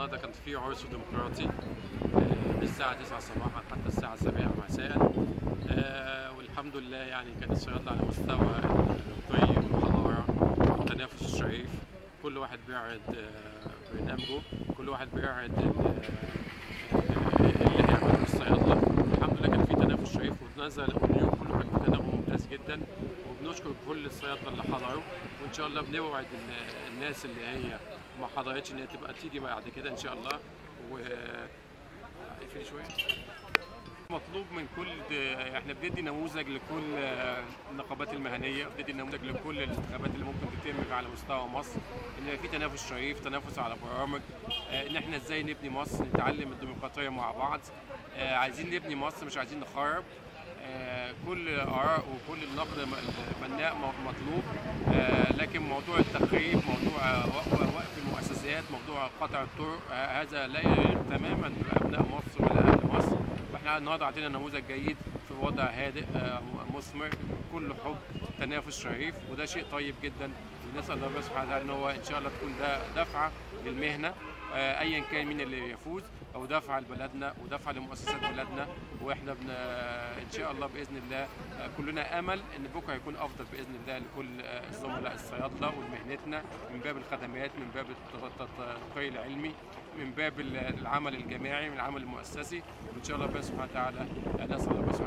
النهارده كان في عرس ديمقراطي آه، من الساعة 9 صباحا حتى الساعة 7 مساء آه، والحمد لله يعني كان الصيادلة على مستوى الرقي والحضارة والتنافس الشريف كل واحد بيعرض آه، برنامجه كل واحد بيعرض ال- آه، اللي هيعمله الصيادلة الحمد لله كان في تنافس شريف ونزل واليوم كله كان في تناغم ممتاز جدا وبنشكر كل الصيادلة اللي حضروا وان شاء الله بنوعد ال- الناس اللي هي ما حضرتش ان هي تبقى تيجي بعد كده ان شاء الله و اقفلي شويه مطلوب من كل احنا بندي نموذج لكل النقابات المهنيه بندي نموذج لكل الانتخابات اللي ممكن تتم على مستوى مصر ان يبقى في تنافس شريف تنافس على برامج آه، ان احنا ازاي نبني مصر نتعلم الديمقراطيه مع بعض آه، عايزين نبني مصر مش عايزين نخرب آه، كل اراء وكل النقد البناء م- مطلوب آه، لكن موضوع التخريب موضوع آه، وق- وقف المؤسسات موضوع قطع الطرق آه، هذا لا يليق تماما بابناء مصر ولا اهل مصر واحنا النهارده عندنا نموذج جيد في وضع هادئ آه، مثمر كله حب تنافس شريف وده شيء طيب جدا ونسال الله سبحانه وتعالى ان هو ان شاء الله تكون ده دفعه للمهنه آه، ايا كان مين اللي يفوز او دفعه لبلدنا ودفعه لمؤسسات بلدنا واحنا بن ان شاء الله باذن الله آه، كلنا امل ان بكره هيكون افضل باذن الله لكل آه، الزملاء الصيادله ومهنتنا من باب الخدمات من باب الت- الت- التطوير العلمي من باب ال- العمل الجماعي من العمل المؤسسي وان شاء الله ربنا سبحانه وتعالى آه، نسال الله سبحانه